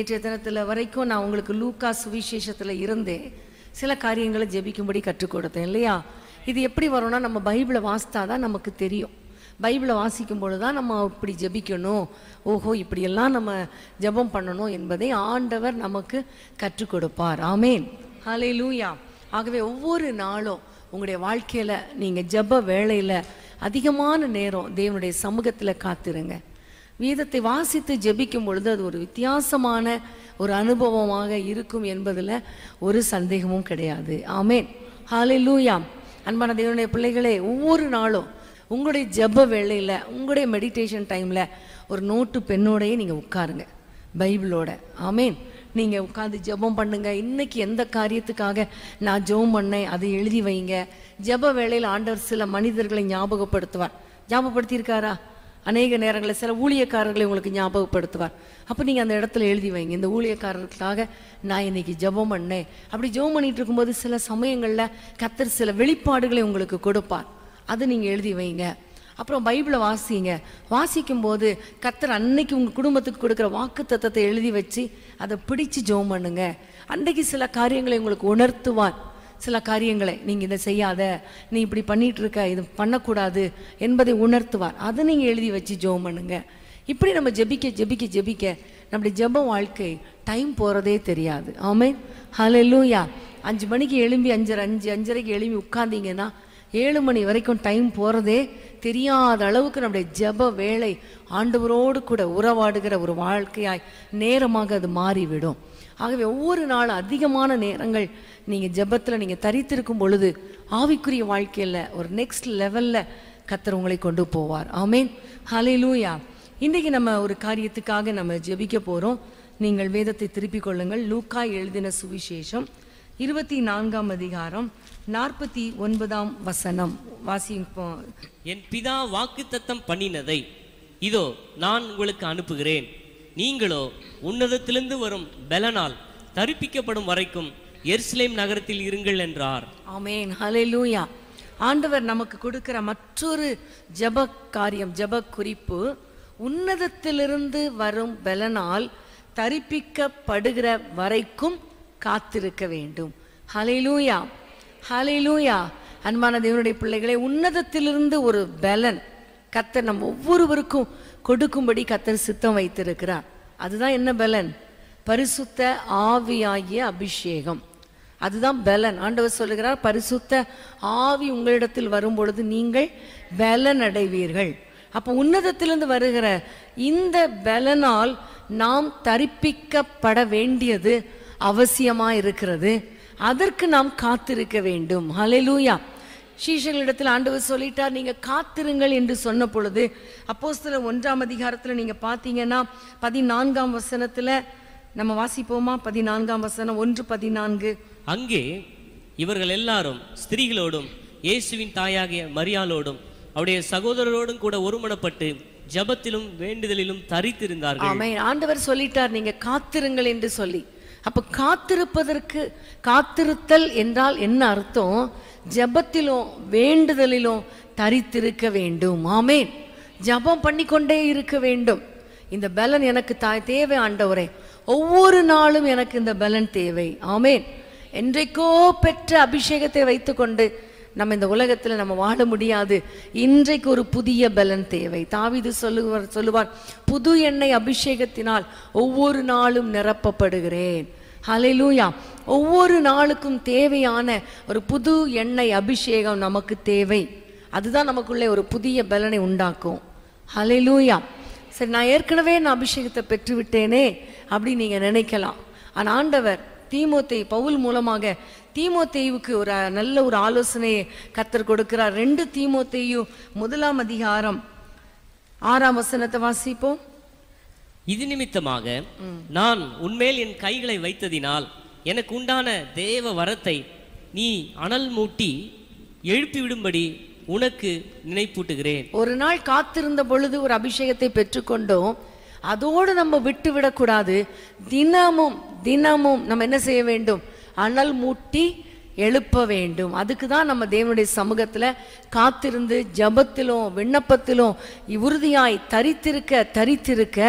நேற்றைய தினத்தில் வரைக்கும் நான் உங்களுக்கு லூக்கா சுவிசேஷத்தில் இருந்தே சில காரியங்களை ஜெபிக்கும்படி கற்றுக் கொடுத்தேன் இல்லையா இது எப்படி வரும்னா நம்ம பைபிளை வாசித்தா தான் நமக்கு தெரியும் பைபிளை வாசிக்கும் பொழுது தான் நம்ம இப்படி ஜெபிக்கணும் ஓஹோ இப்படியெல்லாம் நம்ம ஜெபம் பண்ணணும் என்பதை ஆண்டவர் நமக்கு கற்றுக் கொடுப்பார் ஆமேன் ஹலே லூயா ஆகவே ஒவ்வொரு நாளும் உங்களுடைய வாழ்க்கையில் நீங்கள் ஜெப வேளையில் அதிகமான நேரம் தேவனுடைய சமூகத்தில் காத்திருங்க வேதத்தை வாசித்து ஜெபிக்கும் பொழுது அது ஒரு வித்தியாசமான ஒரு அனுபவமாக இருக்கும் என்பதில் ஒரு சந்தேகமும் கிடையாது ஆமேன் ஹாலே லூயா அன்பான தேவனுடைய பிள்ளைகளே ஒவ்வொரு நாளும் உங்களுடைய ஜெப வேளையில் உங்களுடைய மெடிடேஷன் டைமில் ஒரு நோட்டு பெண்ணோடையே நீங்கள் உட்காருங்க பைபிளோட ஆமேன் நீங்கள் உட்காந்து ஜெபம் பண்ணுங்க இன்னைக்கு எந்த காரியத்துக்காக நான் ஜெபம் பண்ணேன் அதை எழுதி வைங்க ஜெப வேளையில் ஆண்டவர் சில மனிதர்களை ஞாபகப்படுத்துவார் ஞாபகப்படுத்தியிருக்காரா அநேக நேரங்களில் சில ஊழியக்காரர்களை உங்களுக்கு ஞாபகப்படுத்துவார் அப்போ நீங்கள் அந்த இடத்துல எழுதி வைங்க இந்த ஊழியக்காரர்களுக்காக நான் இன்னைக்கு ஜெபம் பண்ணேன் அப்படி ஜெபம் பண்ணிட்டு இருக்கும்போது சில சமயங்களில் கத்தர் சில வெளிப்பாடுகளை உங்களுக்கு கொடுப்பார் அதை நீங்கள் எழுதி வைங்க அப்புறம் பைபிளை வாசிங்க வாசிக்கும் போது கத்தர் அன்னைக்கு உங்கள் குடும்பத்துக்கு கொடுக்குற வாக்கு தத்தத்தை எழுதி வச்சு அதை பிடிச்சு ஜெபம் பண்ணுங்க அன்னைக்கு சில காரியங்களை உங்களுக்கு உணர்த்துவார் சில காரியங்களை நீங்கள் இதை செய்யாத நீ இப்படி பண்ணிட்டு இருக்க இது பண்ணக்கூடாது என்பதை உணர்த்துவார் அதை நீங்கள் எழுதி வச்சு ஜெபம் பண்ணுங்க இப்படி நம்ம ஜெபிக்க ஜெபிக்க ஜெபிக்க நம்முடைய ஜெப வாழ்க்கை டைம் போகிறதே தெரியாது ஆமே ஹalleluya அஞ்சு மணிக்கு எழும்பி அஞ்சரை அஞ்சு அஞ்சரைக்கு எழும்பி உட்கார்ந்தீங்கன்னா ஏழு மணி வரைக்கும் டைம் போகிறதே தெரியாத அளவுக்கு நம்முடைய ஜெப வேலை ஆண்டவரோடு கூட உறவாடுகிற ஒரு வாழ்க்கையாய் நேரமாக அது மாறிவிடும் ஆகவே ஒவ்வொரு நாளும் அதிகமான நேரங்கள் நீங்கள் ஜெபத்தில் நீங்கள் தரித்திருக்கும் பொழுது ஆவிக்குரிய வாழ்க்கையில் ஒரு நெக்ஸ்ட் லெவலில் கத்தர் உங்களை கொண்டு போவார் ஆமேன் ஹalleluya இன்றைக்கி நம்ம ஒரு காரியத்துக்காக நம்ம ஜெபிக்க போகிறோம் நீங்கள் வேதத்தை திருப்பிக் கொள்ளுங்கள் லூக்கா எழுதின சுவிசேஷம் இருபத்தி நான்காம் அதிகாரம் நாற்பத்தி ஒன்பதாம் வசனம் வாசிப்போம் என் பிதா வாக்குத்தத்தம் பண்ணினதை இதோ நான் உங்களுக்கு அனுப்புகிறேன் நீங்களோ உன்னதத்திலிருந்து வரும் பெலனால் தரிப்பிக்கப்படும் வரைக்கும் எருசலேம் நகரத்தில் இருங்கள் என்றார் ஆமேன் ஹalleluya ஆண்டவர் நமக்கு கொடுக்கிற மற்றொரு ஜெப காரியம் ஜெப குறிப்பு உன்னதத்திலிருந்து வரும் பலனால் தரிப்பிக்கப்படுகிற வரைக்கும் காத்திருக்க வேண்டும் ஹalleluya ஹalleluya அன்பான தேவனுடைய பிள்ளைகளே உன்னதத்திலிருந்து ஒரு பலன் கத்தர் நம்ம ஒவ்வொருவருக்கும் கொடுக்கும்படி கத்தர் சித்தம் வைத்திருக்கிறார் அதுதான் என்ன பலன் பரிசுத்த ஆவியாகிய அபிஷேகம் அதுதான் பலன் ஆண்டவர் சொல்லுகிறார் பரிசுத்த ஆவி உங்களிடத்தில் வரும் பொழுது நீங்கள் பலன் அடைவீர்கள் அப்போ உன்னதத்திலிருந்து வருகிற இந்த பலனால் நாம் தரிப்பிக்கப்பட வேண்டியது அவசியமா இருக்கிறது அதற்கு நாம் காத்திருக்க வேண்டும் ஹalleluya சீஷர்களிடத்தில் ஆண்டவர் சொல்லிட்டார் நீங்க காத்திருங்கள் என்று சொன்ன பொழுது அப்போஸ்தலர் ஒன்றாம் அதிகாரத்துல நீங்க பார்த்தீங்கன்னா பதினான்காம் வசனத்துல நம்ம வாசிப்போமா பதினான்காம் வசனம் ஒன்று பதினான்கு அங்கே இவர்கள் எல்லாரும் ஸ்திரீகளோடும் இயேசுவின் தாயாகிய மரியாளோடும் அவருடைய சகோதரரோடும் கூட ஒருமனப்பட்டு ஜெபத்திலும் வேண்டுதலிலும் தரித்திருந்தார்கள் ஆமென் ஆண்டவர் சொல்லிட்டார் நீங்க காத்திருங்கள் என்று சொல்லி அப்ப காத்திருப்பதற்கு காத்திருத்தல் என்றால் என்ன அர்த்தம் ஜெபத்திலும் வேண்டுதலிலும் தரித்திருக்க வேண்டும் ஆமென் ஜெபம் பண்ணிக்கொண்டே இருக்க வேண்டும் இந்த பலன் எனக்கு தாய் தேவை ஆண்டவரே ஒவ்வொரு நாளும் எனக்கு இந்த பலன் தேவை ஆமென் என்றைக்கோ பெற்ற அபிஷேகத்தை வைத்துக்கொண்டு நம்ம இந்த உலகத்தில் நம்ம வாழ முடியாது இன்றைக்கு ஒரு புதிய பலன் தேவை தாவீது சொல்லுவார் சொல்லுவார் புது எண்ணெய் அபிஷேகத்தினால் ஒவ்வொரு நாளும் நிரப்பப்படுகிறேன் ஹalleluya ஒவ்வொரு நாளுக்கும் தேவையான ஒரு புது எண்ணெய் அபிஷேகம் நமக்கு தேவை அதுதான் நமக்குள்ளே ஒரு புதிய பலனை உண்டாக்கும் ஹalleluya சரி நான் ஏற்கனவே நான் அபிஷேகத்தை பெற்றுவிட்டேனே அப்படின்னு நீங்க நினைக்கலாம் ஆனா ஆண்டவர் தீமோத்தேயு பவுல் மூலமாக தீமோத்தேயுவுக்கு ஒரு நல்ல ஒரு ஆலோசனையை கத்தர் கொடுக்கிறார் ரெண்டு தீமோத்தேயு முதலாம் அதிகாரம் ஆறாம் வசனத்தை வாசிப்போம் இது நிமித்தமாக நான் உன்மேல் என் கைகளை வைத்ததினால் எனக்கு உண்டான தேவ வரத்தை நீ அனல் மூட்டி எழுப்பிவிடும்படி உனக்கு நினைப்பூட்டுகிறேன் ஒரு நாள் காத்திருந்த பொழுது ஒரு அபிஷேகத்தை பெற்றுக்கொண்டோம் அதோடு நம்ம விட்டு விடக்கூடாது தினமும் தினமும் நம்ம என்ன செய்ய வேண்டும் அனல் மூட்டி எழுப்ப வேண்டும் அதுக்கு தான் நம்ம தேவனுடைய சமூகத்துல காத்திருந்து ஜபத்திலும் விண்ணப்பத்திலும் உறுதியாய் தரித்திருக்க தரித்திருக்க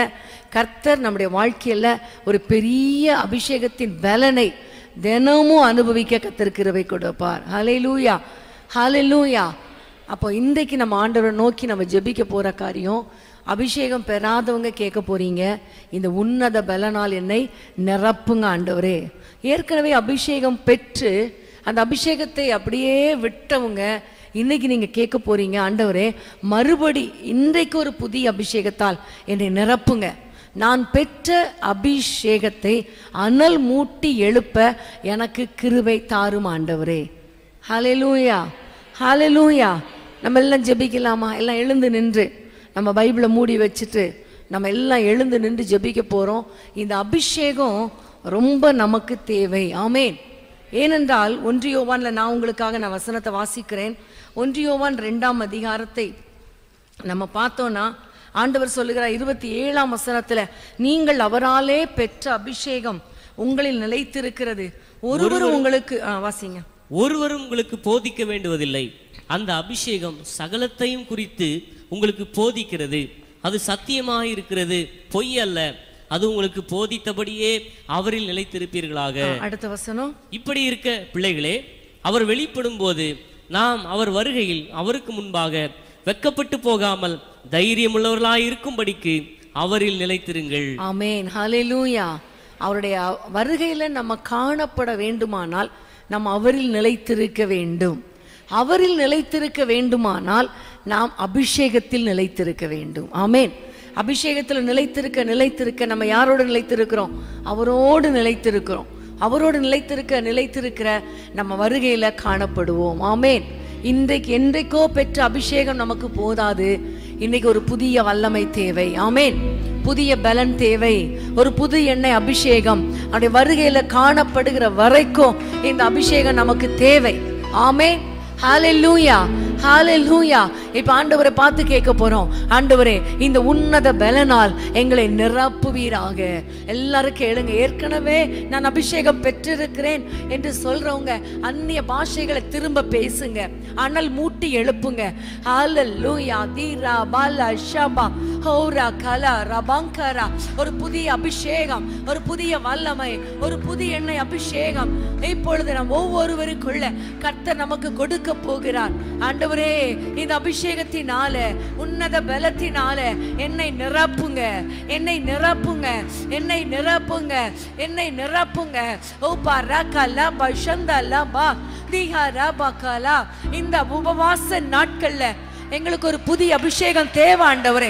கர்த்தர் நம்முடைய வாழ்க்கையில ஒரு பெரிய அபிஷேகத்தின் பலனை தினமும் அனுபவிக்க கர்த்தர் கிருபை கொடுப்பார் ஹalleluya ஹalleluya அப்போ இன்றைக்கு நம்ம ஆண்டவரை நோக்கி நம்ம ஜெபிக்க போற காரியம் அபிஷேகம் பெறாதவங்க கேட்க போறீங்க இந்த உன்னத பலனால் என்னை நிரப்புங்க ஆண்டவரே ஏற்கனவே அபிஷேகம் பெற்று அந்த அபிஷேகத்தை அப்படியே விட்டவங்க இன்னைக்கு நீங்க கேட்க போறீங்க ஆண்டவரே மறுபடி இன்றைக்கு ஒரு புதிய அபிஷேகத்தால் என்னை நிரப்புங்க நான் பெற்ற அபிஷேகத்தை அனல் மூட்டி எழுப்ப எனக்கு கிருபை தாரும் ஆண்டவரே ஹalleluya ஹalleluya நம்ம எல்லாம் ஜெபிக்கலாமா எல்லாம் எழுந்து நின்று நம்ம பைபிளை மூடி வச்சுட்டு நம்ம எல்லாம் எழுந்து நின்று ஜெபிக்க போறோம் இந்த அபிஷேகம் ரொம்ப நமக்கு தேவை ஆமென் ஏனென்றால் ஒன்றியோவான்ல நான் உங்களுக்காக நான் வசனத்தை வாசிக்கிறேன் ஒன்றியோவான் ரெண்டாம் அதிகாரத்தை நம்ம பார்த்தோம்னா ஆண்டவர் சொல்லுகிறார் இருபத்தி ஏழாம் வசனத்துல நீங்கள் அவராலே பெற்ற அபிஷேகம் உங்களில் நிலைத்திருக்கிறது ஒருவரும் உங்களுக்கு ஆ, வாசிங்க ஒருவரும் உங்களுக்கு போதிக்க வேண்டுவதில்லை அந்த அபிஷேகம் சகலத்தையும் குறித்து உங்களுக்கு போதிக்கிறது அது சத்தியமாக இருக்கிறது பொய் அல்ல அது உங்களுக்கு போதித்தபடியே அவரில் நிலைத்திருப்பீர்களாக ஆ, அடுத்த வசனம் இப்படி இருக்க பிள்ளைகளே அவர் வெளிப்படும் போது நாம் அவர் வருகையில் அவருக்கு முன்பாக வெக்கப்பட்டு போகாமல் தைரியமுள்ளவர்களாய் இருக்கும்படிக்கு அவரில் நிலைத்திருங்கள் ஆமென் ஹalleluya அவருடைய வருகையில நம்ம காணப்பட வேண்டுமானால் நாம் அவரில் நிலைத்திருக்க வேண்டும் அவரில் நிலைத்திருக்க வேண்டுமானால் நாம் அபிஷேகத்தில் நிலைத்திருக்க வேண்டும் ஆமென் அபிஷேகத்தில் நிலைத்திருக்க நிலைத்திருக்க நம்ம யாரோடு நிலைத்திருக்கிறோம் அவரோடு நிலைத்திருக்கிறோம் அவரோடு நிலைத்திருக்க நிலைத்திருக்கிற நம்ம வருகையில காணப்படுவோம் ஆமென் இன்றைக்கு என்றைக்கோ பெற்ற அபிஷேகம் நமக்கு போதாது இன்னைக்கு ஒரு புதிய வல்லமை தேவை ஆமென் புதிய பலன் தேவை ஒரு புது எண்ணெய் அபிஷேகம் அவருடைய வருகையில காணப்படுகிற வரைக்கும் இந்த அபிஷேகம் நமக்கு தேவை ஆமென் ஹalleluya ஹalleluya இப்ப ஆண்டவரை பார்த்து கேட்க போறோம் ஆண்டவரே இந்த உன்னத பலனால் எங்களை நிரப்புவீராக எல்லாரும் கேளுங்க ஏற்கனவே நான் அபிஷேகம் பெற்றிருக்கிறேன் என்று சொல்றவங்க அந்நிய பாஷைகளை திரும்ப பேசுங்க அனல் மூட்டி எழுப்புங்க ஹalleluya தீரா பாலா ஷபா ஹோரா கலா ரபங்கரா ஒரு புதிய அபிஷேகம் ஒரு புதிய வல்லமை ஒரு புதிய எண்ணெய் அபிஷேகம் இப்பொழுது நம் ஒவ்வொருவருக்குள்ள கர்த்தர் நமக்கு கொடுக்க போகிறார் ஆண்டவரே இந்த அபிஷேகத்தினால உன்னத பலத்தினால என்னை நிரப்புங்க என்னை நிரப்புங்க என்னை நிரப்புங்க என்னை நிரப்புங்க ஓ பரா லபா ஷந்தா லபா தீஹா ரபா கலா இந்த உபவாச நாட்கள்ல எங்களுக்கு ஒரு புதிய அபிஷேகம் தேவை ஆண்டவரே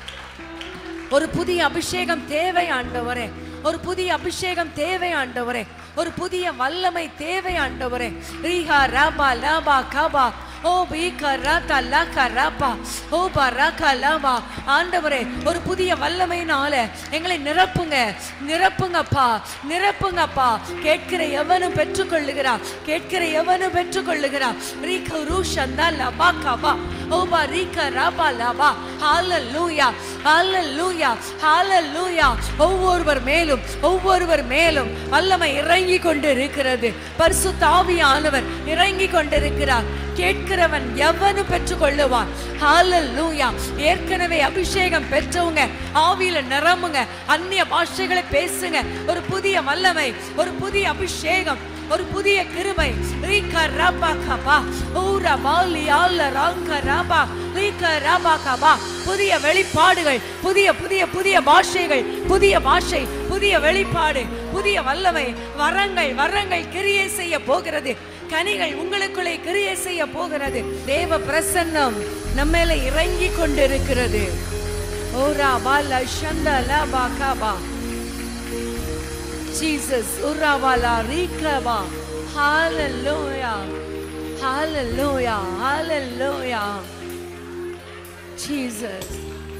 ஒரு புதிய அபிஷேகம் தேவை ஆண்டவரே ஒரு புதிய அபிஷேகம் தேவை ஆண்டவரே ஒரு புதிய வல்லமை தேவை ஆண்டவரே ரீஹா ராபா லாபா காபா ஓ பீகா ராதா லாகா ராபா ஓ பராகா லாபா ஆண்டவரே ஒரு புதிய வல்லமையினால எங்களை நிரப்புங்க நிரப்புங்கப்பா நிரப்புங்கப்பா கேட்கிற எவனும் பெற்றுக்கொள்ளுகிறார் கேட்கிற எவனும் பெற்றுக்கொள்ளுகிறார் ரீக ரூஷந்தா லபா காபா ஓ பா ரீகா ராபா லாபா ஹalleluya ஹalleluya ஹalleluya ஒவ்வொருவர் மேலும் ஒவ்வொருவர் மேலும் வல்லமை இறங்கி கொண்டு இருக்கிறது பரிசுத்த ஆவியானவர் இறங்கி கொண்டிருக்கிறார் கேட்கிறவன் எவனு பெற்றுக்கொள்ளுவான் ஹalleluya ஏற்கனவே அபிஷேகம் பெற்றவங்க ஆவியில நிரம்புங்க அந்நிய பாஷைகளை பேசுங்க ஒரு புதிய வல்லமை ஒரு புதிய அபிஷேகம் ஒரு புதிய கிருபை ரீகா ராபா கபா ஊரா பாலி ஆல்ல ராங்க ராபா ரீகா ராபா கபா புதிய வெளிப்பாடுகள் புதிய புதிய புதிய பாஷைகள் புதிய பாஷை புதிய வெளிப்பாடு புதிய வல்லமை வரங்கள் வரங்கள் கிரியை செய்ய போகிறது கனிகள் உங்களுக்குள்ளே கிரியை செய்ய போகிறது தேவ பிரசன்னம் நம்ம மேல இறங்கி கொண்டிருக்கிறது ஓரா பால ஷந்த லபா கபா Jesus, Uravala, Rikaba, Hallelujah, Hallelujah, Hallelujah. Jesus,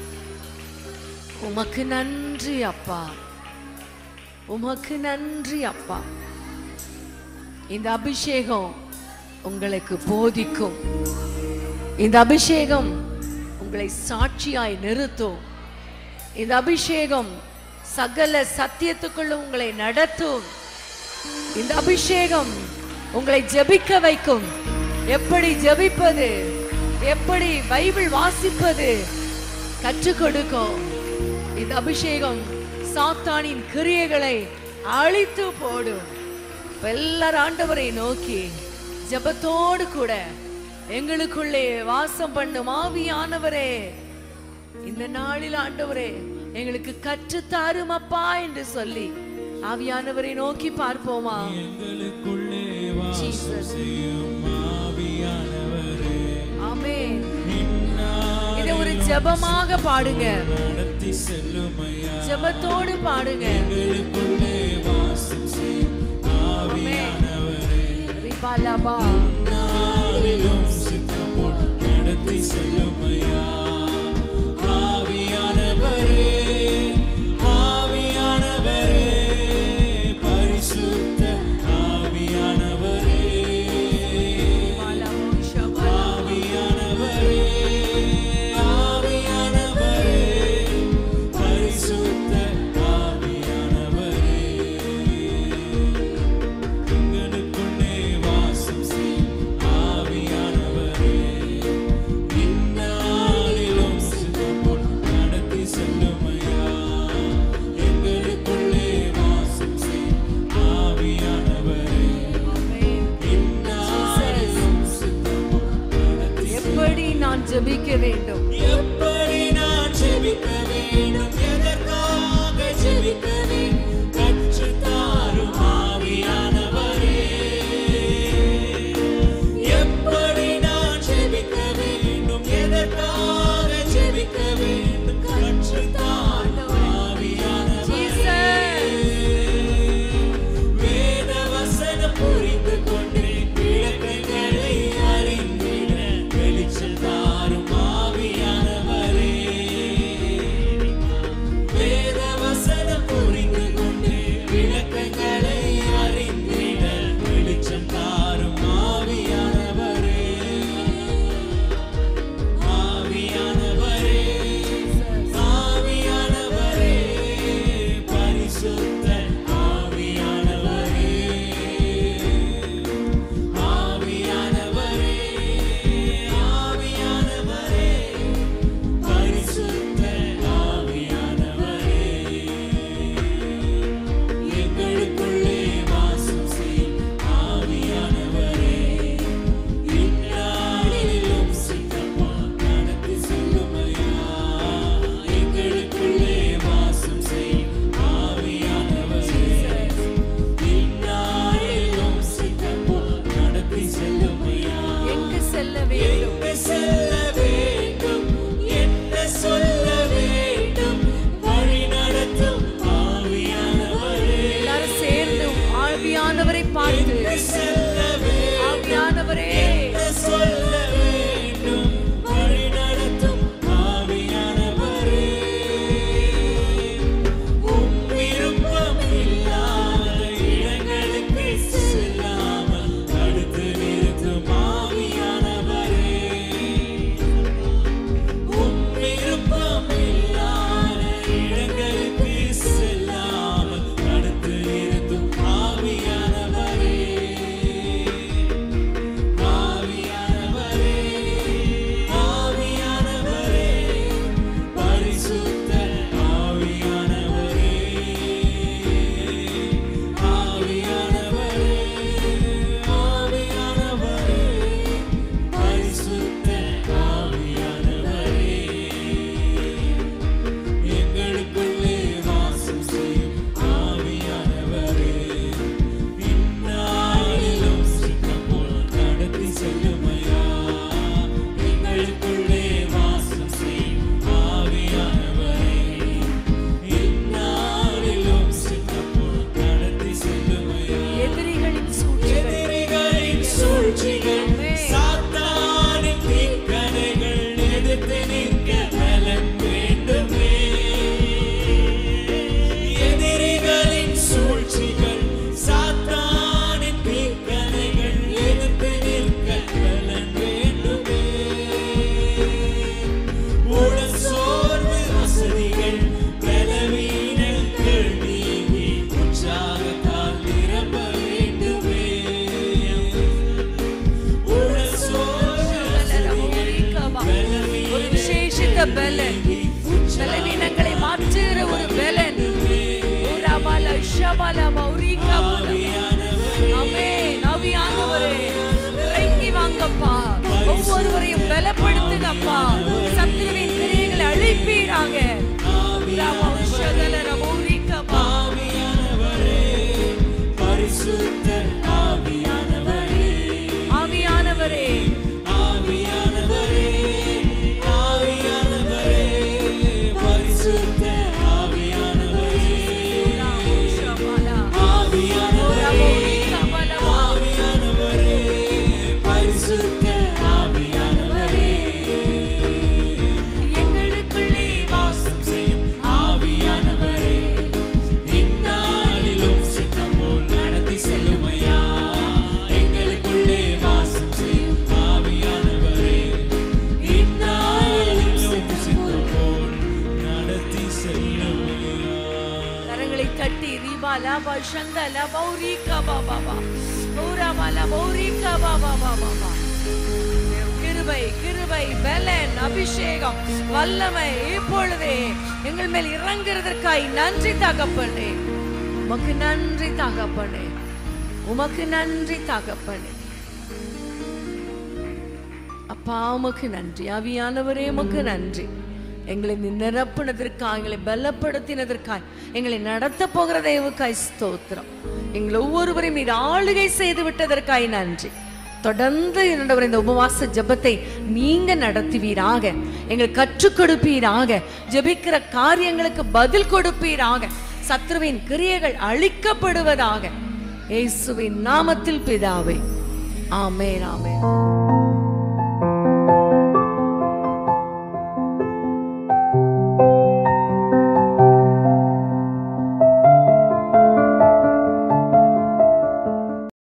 உமக்கு நன்றி அப்பா உமக்கு நன்றி அப்பா இந்த அபிஷேகம் உங்களுக்கு போதிக்கும் இந்த அபிஷேகம் உங்களை சாட்சியாய் நிறுத்தும் இந்த அபிஷேகம் சகல சத்தியத்துக்குள்ள உங்களை நடத்தும் இந்த அபிஷேகம் உங்களை ஜெபிக்க வைக்கும் எப்படி ஜெபிப்பது எப்படி பைபிள் வாசிப்பது கற்றுக் கொடுக்கும் இந்த அபிஷேகம் சாத்தானின் கிரியைகளை அழித்து போடும் இப்ப எல்லாரும் ஆண்டவரை நோக்கி ஜெபத்தோடு கூட எங்களுக்குள்ளே வாசம் பண்ணும் ஆவியானவரே இந்த நாளில் ஆண்டவரே எங்களுக்கு கற்றுத்தாரும் அப்பா என்று சொல்லி ஆவியானவரை நோக்கி பார்ப்போமா எங்களுக்குள்ளே வாசம் Jesus. செய்யும் ஆவியானவரே ஆமென் இந்நாள் இதை ஒரு ஜெபமாக பாடுங்க நடத்தி செல்லுமையா ஜெபத்தோடு பாடுங்க எங்களுக்குள்ளே வாசம் செய்யும் ஆவியானவரே ரிபாலபா நாளிலும் சித்தம் போல் நடத்தி செல்லுமையா ஆவியானவரே ஆவியானவரே பரிசுத்த ஆவியானவரே ஆவியானவரே ஆவியானவரே பரிசுத்த ஆவியானவரே எங்களுக்குள்ளே வாசம் செய்யும் ஆவியானவரே இந்நாளிலும் சித்தம் போல் நடத்தி செல்லுமையா எங்களுக்குள்ளே வாசம் செய்யும் ஆவியானவரே இந்நாளிலும் சித்தம் போல் நடத்தி எப்படி நான் ஜெபிக்க வேண்டும் எப்படி நான் ஜெபிக்க வேண்டும் எதற்காக ஜெபிக்க வேண்டும் கற்றுத் தாரும் ஆவியானவரே எப்படி நான் ஜெபிக்க வேண்டும் எதற்காக ஜெபிக்க வேண்டும் கற்றுத் தாரும் ஆவியானவரே வேத வசனம் புரிந்து கொண்டு விளக்கங்களை அறிந்திட வெளிச்சல் தாரும் ஆவியானவரே வேத வசனம் புரிந்து கொண்டு விளக்கங்களை அறிந்திட வெளிச்சம் தாரும் ஆவியானவரே ஆவியானவரே ஆவியானவரே பரிசுத்த ஆவியானவரே ஆவியானவரே ஆவியானவரே பரிசுத்த ஆவியானவரே எங்களுக்குள்ளே வாசம் செய்யும் ஆவியானவரே இந்நாளிலும் சித்தமா நடத்தி செல்லுமையா எங்களுக்குள்ளே வாசம் செய்யும் ஆவியானவரே இந்நாளிலும் சித்தமா நடத்தி செல்லுமையா எங்கு செல்ல வேண்டும் எங்கு செல்ல வேண்டும் என்ன சொல்ல வேண்டும் வழி நடத்தும் ஆவியானவரே எல்லாரும் சேர்ந்து ஆவியானவரை பார்த்து எங்கு செல்ல வேண்டும் ஆவியானவரே என்ன சொல்ல வேண்டும் வழி நடத்தும் ஆவியானவரே உம் விருப்பம் இல்லாத இடங்களுக்கு செல்லாமல் தடுத்து நிறுத்தும் ஆவியானவரே உம் விருப்பம் இல்லாத இடங்களுக்கு செல்லாமல் தடுத்து நிறுத்தும் ஆவியானவரே ரபௌரிகா ஆமென் ஆவியானவரே இறங்கி வாங்கப்பா ஒவ்வொருவரையும் பலப்படுத்துங்கப்பா சத்துருவின் கிரியைகளை அழிப்பீராக ரபௌஷதல ரபௌரிகா ஆவியானவரே பரிசுத்த ஆவியானவரே ஆவியானவரே ஆவியானவரே ஆவியானவரே பரிசுத்த ஆவியானவரே ராமோஷபாலா ஆவியானவரே ரபௌரிகா பலவா ஆவியானவரே பரிசுத்த ஆவியானவரே எங்களுக்குள்ளே வாசம் செய்யும் ஆவியானவரே இந்நாளிலும் சித்தம் போல் நடத்தி செல்லுமையா எங்களுக்குள்ளே வாசம் செய்யும் ஆவியானவரே இந்நாளிலும் சித்தம் போல் நடத்தி செல்லுமையா கரங்களை தட்டி ரீபா லாபா சந்த லாபா உரிகா பாபா பா ஊராபா லாபா உரிகா பாபா பாபா பா கிருபை கிருபை பலன் அபிஷேகம் வல்லமை இப்பொழுதே எங்கள் மேல் இறங்குறதற்காய் நன்றி தகப்பனே உமக்கு நன்றி தகப்பனே உமக்கு நன்றி தகப்பனே அப்பா உமக்கு நன்றி ஆவியானவரே உமக்கு நன்றி எங்களை நீ நிரப்புனதற்காய் எங்களை பலப்படுத்தினதற்காய் எங்களை நடத்த போகிற தேவக்காய் ஸ்தோத்திரம் எங்களை ஒவ்வொருவரையும் நீர் ஆளுகை செய்து விட்டதற்காய் நன்றி தொடர்ந்து என்னோட இந்த உபவாச ஜெபத்தை நீங்க நடத்துவீராக எங்களுக்கு கற்றுக் கொடுப்பீராக ஜெபிக்கிற காரியங்களுக்கு பதில் கொடுப்பீராக சத்ருவின் கிரியைகள் அழிக்கப்படுவதாக இயேசுவின் நாமத்தில் பிதாவே ஆமென் ஆமென்